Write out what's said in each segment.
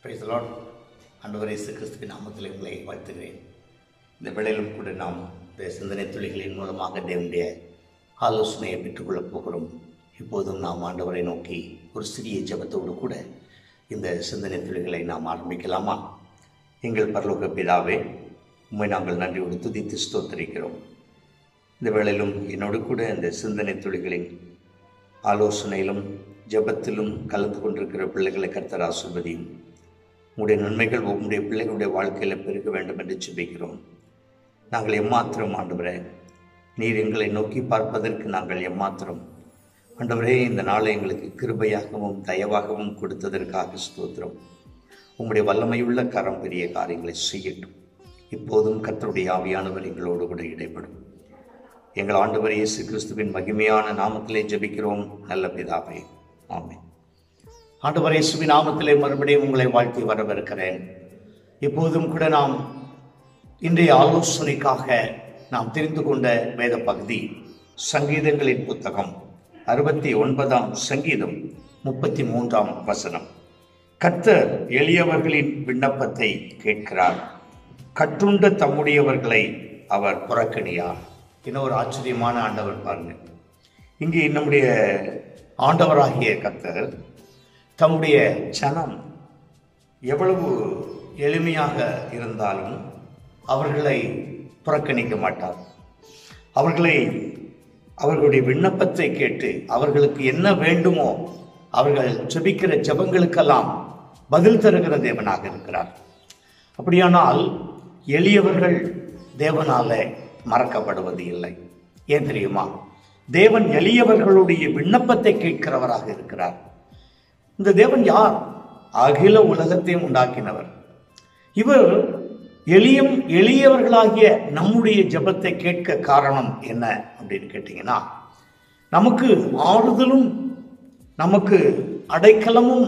Price Lord ஆண்டவர் இயேசு கிறிஸ்துவின் நாமத்தில் உங்களை வாழ்த்துகிறேன் இந்த வேளையிலும் கூட நாம் இந்த சிந்தனை துளிகளின் மூலமாக தேவனுடைய ஆலோசனையை பெற்றுக்கொள்ளப் போகிறோம் இப்போதும் நாம் ஆண்டவரை நோக்கி ஒரு சிறிய ஜெபத்தோடு கூட இந்த சிந்தனை துளிகளை நாம் ஆரம்பிக்கலாமா எங்கள் பரலோக பிதாவே உண்மை நாங்கள் நன்றியோடு துதித்து ஸ்தோத்தரிக்கிறோம் இந்த வேளையிலும் என்னோடு கூட இந்த சிந்தனை துளிகளின் ஆலோசனையிலும் ஜெபத்திலும் கலந்து கொண்டிருக்கிற பிள்ளைகளை கர்த்தர் ஆசிர்வதியும் உங்களுடைய நன்மைகள் உங்களுடைய பிள்ளைகளுடைய வாழ்க்கையில் பெருக வேண்டும் என்று ஜெபிக்கிறோம் நாங்கள் எம்மாத்திரம் ஆண்டவரே நீர் எங்களை நோக்கி பார்ப்பதற்கு நாங்கள் எம்மாத்திரம் ஆண்டவரே இந்த நாளை எங்களுக்கு கிருபையாகவும் தயவாகவும் கொடுத்ததற்காக ஸ்தோத்திரம் உங்களுடைய வல்லமையுள்ள கரம் பெரிய காரியங்களை செய்யட்டும் இப்போதும் கர்த்தருடைய ஆவியானவர் எங்களோடு கூட இடைப்படும் எங்கள் ஆண்டவர் இயேசு கிறிஸ்துவின் மகிமையான நாமத்திலே ஜெபிக்கிறோம் நல்ல பிதாவே ஆமென் ஆண்டவர் இயேசுவின் நாமத்திலே மறுபடியும் உங்களை வாழ்த்தி வரவிருக்கிறேன் இப்போதும் கூட நாம் இன்றைய ஆலோசனைக்காக நாம் தெரிந்து கொண்ட வேத பகுதி சங்கீதங்களின் புத்தகம் அறுபத்தி ஒன்பதாம் சங்கீதம் முப்பத்தி மூன்றாம் வசனம் கர்த்தர் எளியவர்களின் விண்ணப்பத்தை கேட்கிறார் கட்டுண்ட தம்முடையவர்களை அவர் புறக்கணியார் இன்னொரு ஆச்சரியமான ஆண்டவர் பாருங்க இங்கே நம்முடைய ஆண்டவராகிய கர்த்தர் தம்முடைய சனம் எவ்வளவு எளிமையாக இருந்தாலும் அவர்களை புறக்கணிக்க மாட்டார் அவர்களை அவர்களுடைய விண்ணப்பத்தை கேட்டு அவர்களுக்கு என்ன வேண்டுமோ அவர்கள் ஜெபிக்கிற ஜெபங்களுக்கெல்லாம் பதில் தருகிற தேவனாக இருக்கிறார் அப்படியானால் எளியவர்கள் தேவனால மறக்கப்படுவது இல்லை ஏன் தெரியுமா தேவன் எளியவர்களுடைய விண்ணப்பத்தை கேட்கிறவராக இருக்கிறார் இந்த தேவன் யார் அகில உலகத்தையும் உண்டாக்கினவர் இவர் எளியம் எளியவர்களாகிய நம்முடைய ஜெபத்தை கேட்க காரணம் என்ன அப்படின்னு கேட்டிங்கன்னா நமக்கு ஆறுதலும் நமக்கு அடைக்கலமும்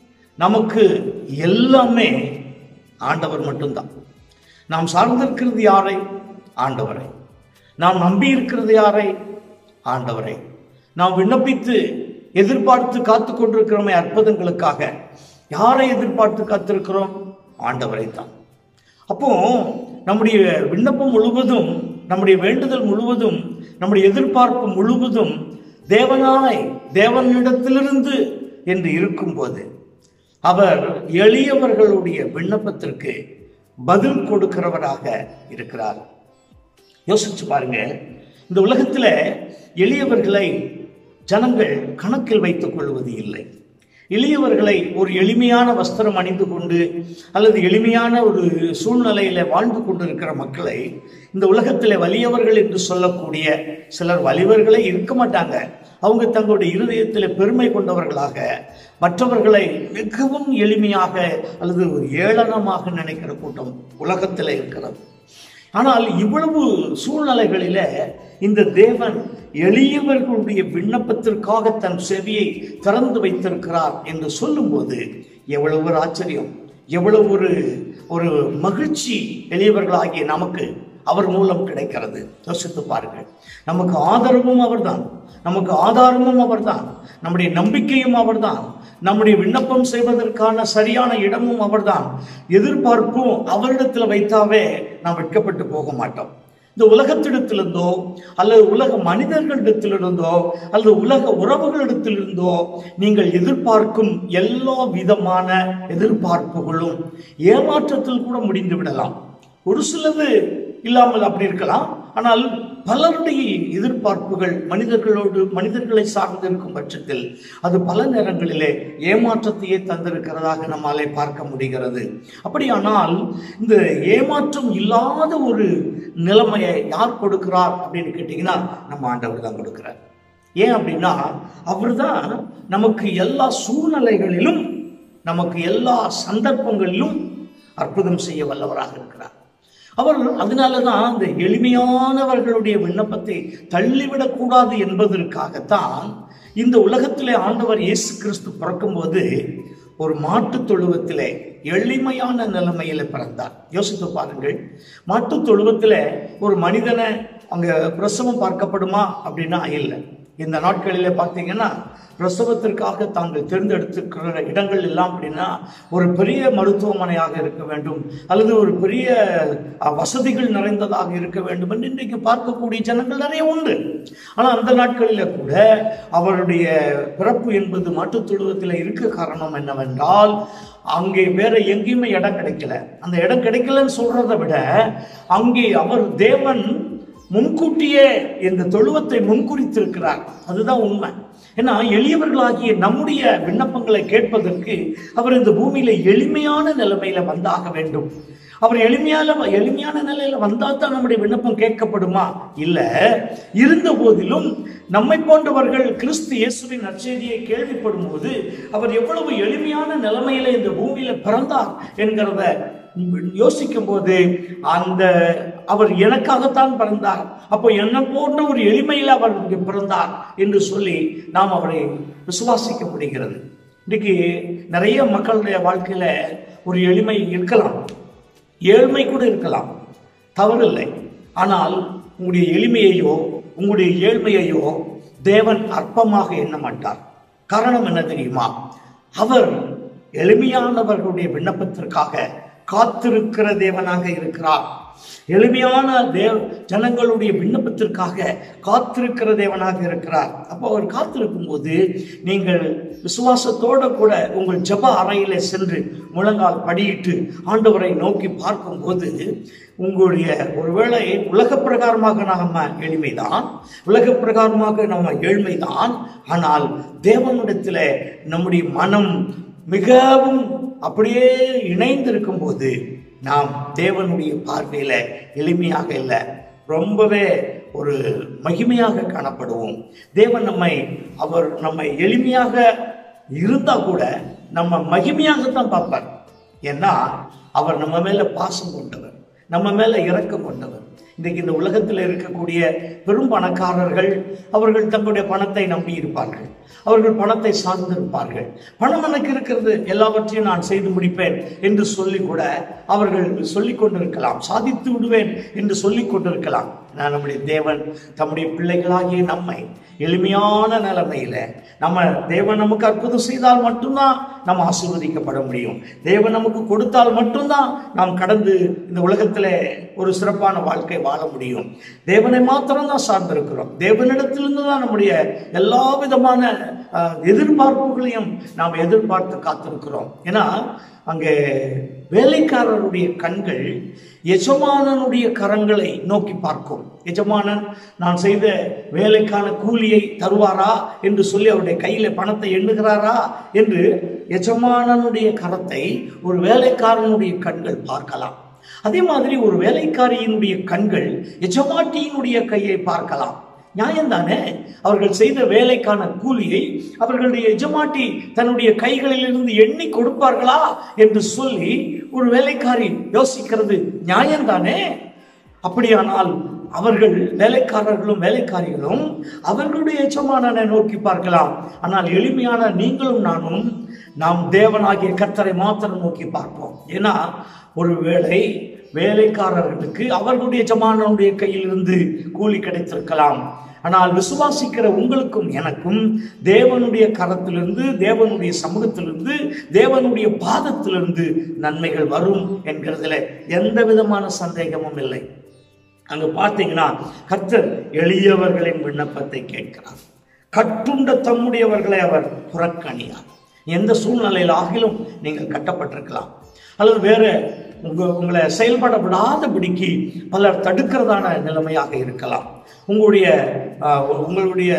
நமக்கு எல்லாமே ஆண்டவர் மட்டும்தான் நாம் சார்ந்திருக்கிறது யாரை ஆண்டவரை நாம் நம்பி இருக்கிறது யாரை ஆண்டவரை நாம் விண்ணப்பித்து எதிர்பார்த்து காத்து கொண்டிருக்கிறோமே அற்புதங்களுக்காக யாரை எதிர்பார்த்து காத்திருக்கிறோம் ஆண்டவரை தான் அப்போ நம்முடைய விண்ணப்பம் முழுவதும் நம்முடைய வேண்டுதல் முழுவதும் நம்முடைய எதிர்பார்ப்பு முழுவதும் தேவனாய் தேவனிடத்திலிருந்து என்று இருக்கும்போது அவர் எளியவர்களுடைய விண்ணப்பத்திற்கு பதில் கொடுக்கிறவராக இருக்கிறார் யோசிச்சு பாருங்க இந்த உலகத்தில் எளியவர்களை ஜனங்கள் கணக்கில் வைத்துக் கொள்வது இல்லை எளியவர்களை ஒரு எளிமையான வஸ்திரம் அணிந்து கொண்டு அல்லது எளிமையான ஒரு சூழ்நிலையில வாழ்ந்து கொண்டிருக்கிற மக்களை இந்த உலகத்தில் வலியவர்கள் என்று சொல்லக்கூடிய சிலர் வலிவர்களே இருக்க மாட்டாங்க அவங்க தங்களுடைய இருதயத்தில் பெருமை கொண்டவர்களாக மற்றவர்களை மிகவும் எளிமையாக அல்லது ஒரு ஏளனமாக நினைக்கிற கூட்டம் உலகத்தில் இருக்கிறது ஆனால் இவ்வளவு சூழ்நிலைகளில இந்த தேவன் எளியவர்களுடைய விண்ணப்பத்திற்காக தன் செவியை திறந்து வைத்திருக்கிறார் என்று சொல்லும்போது எவ்வளவு ஒரு ஆச்சரியம் எவ்வளவு ஒரு ஒரு மகிழ்ச்சி எளியவர்களாகிய நமக்கு அவர் மூலம் கிடைக்கிறது யோசித்து பாருங்கள் நமக்கு ஆதரவும் அவர்தான் நமக்கு ஆதாரமும் அவர்தான் நம்முடைய நம்பிக்கையும் அவர்தான் நம்முடைய விண்ணப்பம் செய்வதற்கான சரியான இடமும் அவர்தான் எதிர்பார்ப்பும் அவரிடத்தில் வைத்தாவே நாம் வெட்கப்பட்டு போக மாட்டோம் இந்த உலகத்திடத்திலிருந்தோ அல்லது உலக மனிதர்களிடத்திலிருந்தோ அல்லது உலக உறவுகளிடத்திலிருந்தோ நீங்கள் எதிர்பார்க்கும் எல்லா விதமான எதிர்பார்ப்புகளும் ஏமாற்றத்தில் கூட முடிந்து விடலாம் ஒரு சிலது இல்லாமல் அப்படி இருக்கலாம் ஆனால் பலருடைய எதிர்பார்ப்புகள் மனிதர்களோடு மனிதர்களை சார்ந்து இருக்கும் பட்சத்தில் அது பல நேரங்களிலே ஏமாற்றத்தையே தந்திருக்கிறதாக நம்மாலே பார்க்க முடிகிறது அப்படியானால் இந்த ஏமாற்றம் இல்லாத ஒரு நிலைமையை யார் கொடுக்கிறார் அப்படின்னு கேட்டிங்கன்னா நம்ம ஆண்டவர் தான் கொடுக்கிறார் ஏன் அப்படின்னா அவர் தான் நமக்கு எல்லா சூழ்நிலைகளிலும் நமக்கு எல்லா சந்தர்ப்பங்களிலும் அற்புதம் செய்ய வல்லவராக இருக்கிறார் அவர் அதனால தான் அந்த எளிமையானவர்களுடைய விண்ணப்பத்தை தள்ளிவிடக்கூடாது என்பதற்காகத்தான் இந்த உலகத்திலே ஆண்டவர் இயேசு கிறிஸ்து பிறக்கும்போது ஒரு மாட்டுத் தொழுவத்திலே எளிமையான நிலைமையில பிறந்தார் யோசித்து பாருங்கள் மாட்டுத் தொழுவத்தில் ஒரு மனிதனை அங்கே பிரசவம் பார்க்கப்படுமா அப்படின்னா இல்லை இந்த நாட்களிலே பார்த்தீங்கன்னா பிரசவத்திற்காக தாங்கள் தேர்ந்தெடுத்துக்கிற இடங்கள் எல்லாம் அப்படின்னா ஒரு பெரிய மருத்துவமனையாக இருக்க வேண்டும் அல்லது ஒரு பெரிய அஹ், வசதிகள் நிறைந்ததாக இருக்க வேண்டும் என்று இன்றைக்கு பார்க்கக்கூடிய ஜனங்கள் நிறைய உண்டு ஆனால் அந்த நாட்களில கூட அவருடைய பிறப்பு என்பது மாட்டுத் தொழுவத்தில் இருக்க காரணம் என்னவென்றால் அங்கே வேற எங்கேயுமே இடம் கிடைக்கல அந்த இடம் கிடைக்கலன்னு சொல்றதை விட அங்கே அவர் தேவன் முன்கூட்டியே இந்த தொழுவத்தை முன்குறித்திருக்கிறார் அதுதான் உண்மை ஏன்னா எளியவர்களாகிய நம்முடைய விண்ணப்பங்களை கேட்பதற்கு அவர் இந்த பூமியில எளிமையான நிலைமையில வந்தாக வேண்டும் அவர் எளிமையான எளிமையான நிலையில வந்தா தான் நம்முடைய விண்ணப்பம் கேட்கப்படுமா இல்ல இருந்த போதிலும் நம்மை போன்றவர்கள் கிறிஸ்து இயேசுவின் நற்செய்தியை கேள்விப்படும் போது அவர் எவ்வளவு எளிமையான நிலைமையில இந்த பூமியில பிறந்தார் என்கிறத யோசிக்கும் போது அந்த அவர் எனக்காகத்தான் பிறந்தார் அப்போ என்ன போன்ற ஒரு எளிமையில் அவர் இங்கே பிறந்தார் என்று சொல்லி நாம் அவரை விசுவாசிக்க முடிகிறது இன்னைக்கு நிறைய மக்களுடைய வாழ்க்கையில ஒரு எளிமை இருக்கலாம் ஏழ்மை கூட இருக்கலாம் தவறில்லை ஆனால் உங்களுடைய எளிமையையோ உங்களுடைய ஏழ்மையையோ தேவன் அற்பமாக எண்ண மாட்டார் காரணம் என்ன தெரியுமா அவர் எளிமையானவர்களுடைய விண்ணப்பத்திற்காக காத்திருக்கிற தேவனாக இருக்கிறார் எளிமையான தேவ ஜனங்களுடைய விண்ணப்பத்திற்காக காத்திருக்கிற தேவனாக இருக்கிறார் அப்போ அவர் காத்திருக்கும் போது நீங்கள் விசுவாசத்தோட கூட உங்கள் ஜெப அறையில சென்று முழங்கால் படியிட்டு ஆண்டவரை நோக்கி பார்க்கும்போது உங்களுடைய ஒருவேளை உலக பிரகாரமாக நாம எளிமைதான் உலக பிரகாரமாக நம்ம ஏழ்மைதான் ஆனால் தேவனிடத்தில் நம்முடைய மனம் மிகவும் அப்படியே இணைந்திருக்கும் போது நாம் தேவனுடைய பார்வையில எளிமையாக இல்லை ரொம்பவே ஒரு மகிமையாக காணப்படுவோம் தேவன் நம்மை அவர் நம்மை எளிமையாக இருந்தா கூட நம்ம மகிமையாகத்தான் பார்ப்பார் ஏன்னா அவர் நம்ம மேல பாசம் கொண்டவர் நம்ம மேல இரக்கம் கொண்டவர் இன்றைக்கு இந்த உலகத்தில் இருக்கக்கூடிய பெரும் பணக்காரர்கள் அவர்கள் தங்களுடைய பணத்தை நம்பி இருப்பார்கள் அவர்கள் பணத்தை சார்ந்திருப்பார்கள் பணம் எனக்கு இருக்கிறது எல்லாவற்றையும் நான் செய்து முடிப்பேன் என்று சொல்லி கூட அவர்கள் சொல்லிக் கொண்டிருக்கலாம் சாதித்து விடுவேன் என்று சொல்லிக் கொண்டிருக்கலாம் நான் நம்முடைய தேவன் தம்முடைய பிள்ளைகளாகிய நம்மை எளிமையான நிலைமையில நம்ம தேவன் நமக்கு அற்புதம் செய்தால் மட்டும்தான் நாம் ஆசீர்வதிக்கப்பட முடியும் தேவன் நமக்கு கொடுத்தால் மட்டும்தான் நாம் கடந்து இந்த உலகத்தில் ஒரு சிறப்பான வாழ்க்கை வாழ முடியும் தேவனை மாத்திரம் தான் சார்ந்திருக்கிறோம் தேவனிடத்திலிருந்து தான் நம்முடைய எல்லா விதமான அஹ், எதிர்பார்ப்புகளையும் நாம் எதிர்பார்த்து காத்திருக்கிறோம் ஏன்னா அங்கே வேலைக்காரருடைய கண்கள் எஜமானனுடைய கரங்களை நோக்கி பார்க்கும் எஜமானன் நான் செய்த வேலைக்கான கூலியை தருவாரா என்று சொல்லி அவருடைய கையில பணத்தை எண்ணுகிறாரா என்று எஜமானனுடைய கரத்தை ஒரு வேலைக்காரனுடைய கண்கள் பார்க்கலாம் அதே மாதிரி ஒரு வேலைக்காரியினுடைய கண்கள் எஜமாட்டியினுடைய கையை பார்க்கலாம் நியாயம்தானே அவர்கள் செய்த வேலைக்கான கூலியை அவர்களுடைய எஜமாட்டி தன்னுடைய கைகளிலிருந்து எண்ணி கொடுப்பார்களா என்று சொல்லி ஒரு வேலைக்காரி யோசிக்கிறது நியாயம்தானே அப்படியானால் அவர்கள் வேலைக்காரர்களும் வேலைக்காரிகளும் அவர்களுடைய எஜமானனை நோக்கி பார்க்கலாம் ஆனால் எளிமையான நீங்களும் நானும் நாம் தேவனாகிய கர்த்தரை மாத்திரம் நோக்கி பார்ப்போம் ஏன்னா ஒரு வேளை வேலைக்காரர்களுக்கு அவர்களுடைய எஜமானனுடைய கையிலிருந்து கூலி கிடைத்திருக்கலாம் ஆனால் விசுவாசிக்கிற உங்களுக்கும் எனக்கும் தேவனுடைய கரத்திலிருந்து தேவனுடைய சமூகத்திலிருந்து தேவனுடைய பாதத்திலிருந்து நன்மைகள் வரும் என்கிறதுல எந்த விதமான சந்தேகமும் இல்லை அங்க பார்த்தீங்கன்னா கர்த்தர் எளியவர்களின் விண்ணப்பத்தை கேட்கிறார் கட்டுண்ட தம்முடையவர்களை அவர் புறக்கணியார் எந்த சூழ்நிலையில் ஆகிலும் நீங்கள் கட்டப்பட்டிருக்கலாம் அல்லது வேற உங்க உங்களை செயல்பட விடாதபடிக்கு பலர் தடுக்கிறதான நிலைமையாக இருக்கலாம் உங்களுடைய ஆஹ், உங்களுடைய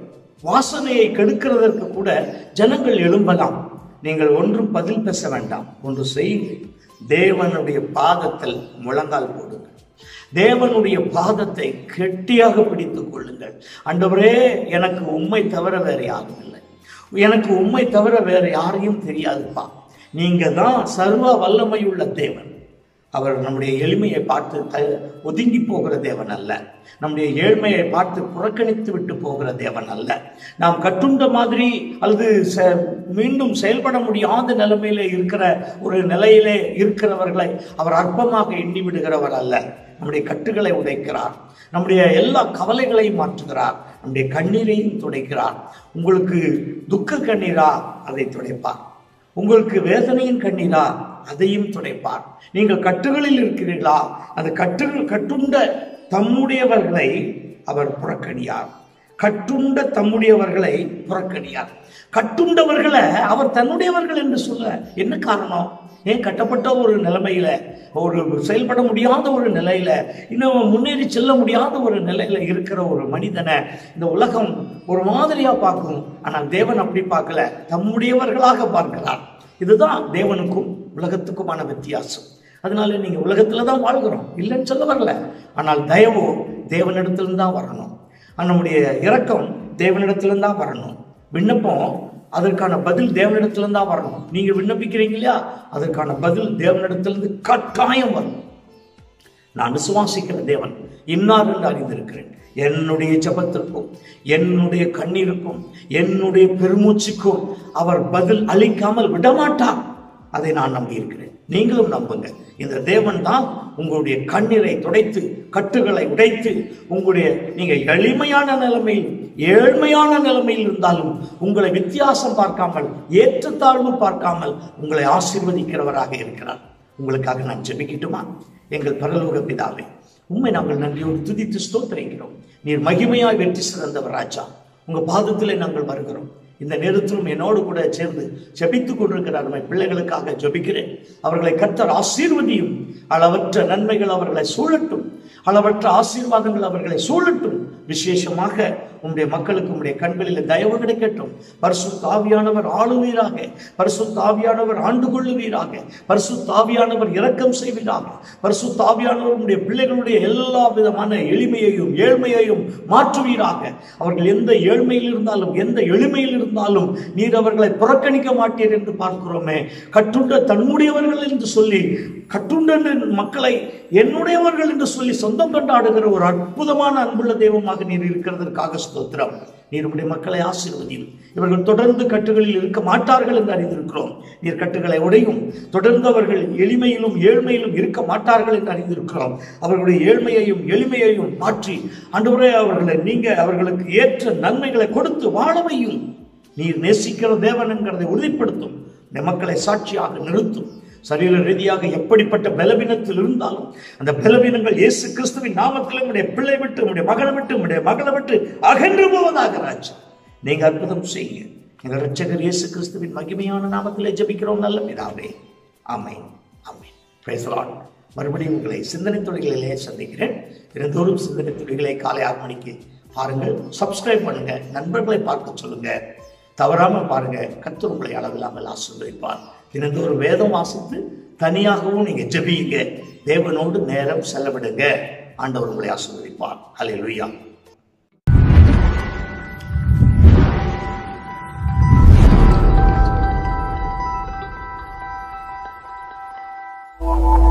வாசனையை கெடுக்கிறதற்கு கூட ஜனங்கள் எழும்பலாம் நீங்கள் ஒன்றும் பதில் பேச வேண்டாம் ஒன்று செய்யுங்கள் தேவனுடைய பாதத்தில் முழங்கால் போடுங்கள் தேவனுடைய பாதத்தை கெட்டியாக பிடித்துக் கொள்ளுங்கள் ஆண்டவரே எனக்கு உண்மை தவிர வேற யாரும் இல்லை எனக்கு உண்மை தவிர வேற யாரையும் தெரியாதுப்பா நீங்க தான் சர்வ வல்லமையுள்ள தேவன் அவர் நம்முடைய எளிமையை பார்த்து த ஒதுங்கி போகிற தேவன் அல்ல நம்முடைய ஏழ்மையை பார்த்து புறக்கணித்து விட்டு போகிற தேவன் அல்ல நாம் கட்டுண்ட மாதிரி அல்லது செ- மீண்டும் செயல்பட முடியாத நிலைமையில இருக்கிற ஒரு நிலையிலே இருக்கிறவர்களை அவர் அற்பமாக எண்ணி விடுகிறவர் அல்ல நம்முடைய கட்டுகளை உடைக்கிறார் நம்முடைய எல்லா கவலைகளையும் மாற்றுகிறார் நம்முடைய கண்ணீரையும் துடைக்கிறார் உங்களுக்கு துக்க கண்ணீரா அதை துடைப்பார் உங்களுக்கு வேதனையின் கண்ணீரா அதையும் துடைப்பார் நீங்கள் கட்டுகளில் இருக்கிறீர்களா அந்த கட்டுகள் கட்டுண்ட தம்முடையவர்களை அவர் புறக்கணியார் கட்டுண்ட தம்முடையவர்களை புறக்கணியார் கட்டுண்டவர்களை அவர் தன்னுடையவர்கள் என்று சொல்ல என்ன காரணம் ஏன் கட்டப்பட்ட ஒரு நிலைமையில ஒரு செயல்பட முடியாத ஒரு நிலையில இன்னும் முன்னேறி செல்ல முடியாத ஒரு நிலையில இருக்கிற ஒரு மனிதனை இந்த உலகம் ஒரு மாதிரியா பார்க்கும் ஆனால் தேவன் அப்படி பார்க்கல தம்முடையவர்களாக பார்க்கிறார் இதுதான் தேவனுக்கும் உலகத்துக்குமான வித்தியாசம் அதனால நீங்க உலகத்துல தான் வாழ்கிறோம் இல்லைன்னு சொல்ல வரல ஆனால் தயவோ தேவனிடத்திலிருந்து தான் வரணும் நம்முடைய இரக்கம் தேவனிடத்திலிருந்து தான் வரணும் விண்ணப்பம் அதற்கான பதில் தேவனிடத்திலிருந்து தான் வரணும் நீங்க விண்ணப்பிக்கிறீங்க இல்லையா அதற்கான பதில் தேவனிடத்திலிருந்து கட்டாயம் வரும் நான் விசுவாசிக்கிற தேவன் இன்னார் என்று அறிந்திருக்கிறேன் என்னுடைய ஜபத்திற்கும் என்னுடைய கண்ணீருக்கும் என்னுடைய பெருமூச்சுக்கும் அவர் பதில் அளிக்காமல் விடமாட்டார் அதை நான் நம்பியிருக்கிறேன் நீங்களும் நம்புங்க இந்த தேவன் தான் உங்களுடைய கண்ணீரை துடைத்து கட்டுகளை உடைத்து உங்களுடைய நீங்க எளிமையான நிலைமையில் ஏழ்மையான நிலைமையில் இருந்தாலும் உங்களை வித்தியாசம் பார்க்காமல் ஏற்றத்தாழ்வு பார்க்காமல் உங்களை ஆசீர்வதிக்கிறவராக இருக்கிறார் உங்களுக்காக நான் ஜெபிக்கட்டுமா எங்கள் பரலோக பிதாவே உண்மை நாங்கள் நன்றியோடு துதித்து ஸ்தோத்திரிக்கிறோம் நீர் மகிமையாய் வெற்றி சிறந்தவர் ராஜா உங்க பாதத்திலே நாங்கள் வருகிறோம் இந்த நேரத்திலும் என்னோடு கூட சேர்ந்து ஜெபித்துக் கொண்டிருக்கிற அருமை பிள்ளைகளுக்காக ஜெபிக்கிறேன் அவர்களை கர்த்தர் ஆசீர்வதியும் அளவற்ற நன்மைகள் அவர்களை சூழட்டும் அளவற்ற ஆசீர்வாதங்கள் அவர்களை சூழட்டும் விசேஷமாக உம்முடைய மக்களுக்கு உம்முடைய கண்களில் தயவு கிடைக்கட்டும் பரிசு தாவியானவர் ஆளுவீராக பரிசு தாவியானவர் ஆண்டு கொள்ளுவீராக பரிசு தாவியானவர் இரக்கம் செய்வீராக பரிசு தாவியானவர் உம்முடைய பிள்ளைகளுடைய எல்லா விதமான எளிமையையும் ஏழ்மையையும் மாற்றுவீராக அவர்கள் எந்த ஏழ்மையில் இருந்தாலும் எந்த எளிமையில் இருந்தாலும் நீர் அவர்களை புறக்கணிக்க மாட்டீர் என்று பார்க்கிறோமே கட்டுண்ட தன்னுடையவர்கள் என்று சொல்லி கட்டுண்ட மக்களை என்னுடையவர்கள் என்று சொல்லி சொந்தம் கொண்டாடுகிற ஒரு அற்புதமான அன்புள்ள தெய்வமாக நீர் இருக்கிறதற்காக ஸ்தோத்திரம் நீர் உடைய மக்களை ஆசீர்வதியும் இவர்கள் தொடர்ந்து கட்டுகளில் இருக்க மாட்டார்கள் என்று அறிந்திருக்கிறோம் நீர் கட்டுகளை உடையும் தொடர்ந்து அவர்கள் எளிமையிலும் ஏழ்மையிலும் இருக்க மாட்டார்கள் என்று அறிந்திருக்கிறோம் அவர்களுடைய ஏழ்மையையும் எளிமையையும் மாற்றி அன்றுவரே அவர்களை நீங்க அவர்களுக்கு ஏற்ற நன்மைகளை கொடுத்து வாழவையும் நீர் நேசிக்கிற தேவன் என்கிறதை உறுதிப்படுத்தும் இந்த மக்களை சாட்சியாக நிறுத்தும் சரீர ரீதியாக எப்படிப்பட்ட பலவீனத்தில் இருந்தாலும் அந்த பலவீனங்கள் இயேசு கிறிஸ்துவின் நாமத்தில் உடைய பிள்ளை விட்டு உடைய மகளை விட்டு உடைய மகளை விட்டு அகன்று போவதாக ராஜா நீங்க அற்புதம் செய்யுங்க எங்கள் ரட்சகர் இயேசு கிறிஸ்துவின் மகிமையான நாமத்திலே ஜெபிக்கிறோம் நல்ல பிதாவே ஆமென் ஆமென் பிரைஸ் லார்ட் மறுபடியும் உங்களை சிந்தனை துறைகளிலே சந்திக்கிறேன் தினந்தோறும் சிந்தனை துறைகளை காலை ஆறு மணிக்கு பாருங்கள் சப்ஸ்கிரைப் பண்ணுங்க நண்பர்களை பார்க்க சொல்லுங்க தவறாமல் பாருங்க கர்த்தர் உங்களை அளவில்லாமல் ஆசீர்வதிப்பார் தினந்தோறும் வேதம் வாசித்து தனியாகவும் நீங்க ஜெபியுங்க தேவனோடு நேரம் செலவிடுங்க ஆண்டவர் உங்களை ஆசீர்வதிப்பார் ஹalleluya Thank you.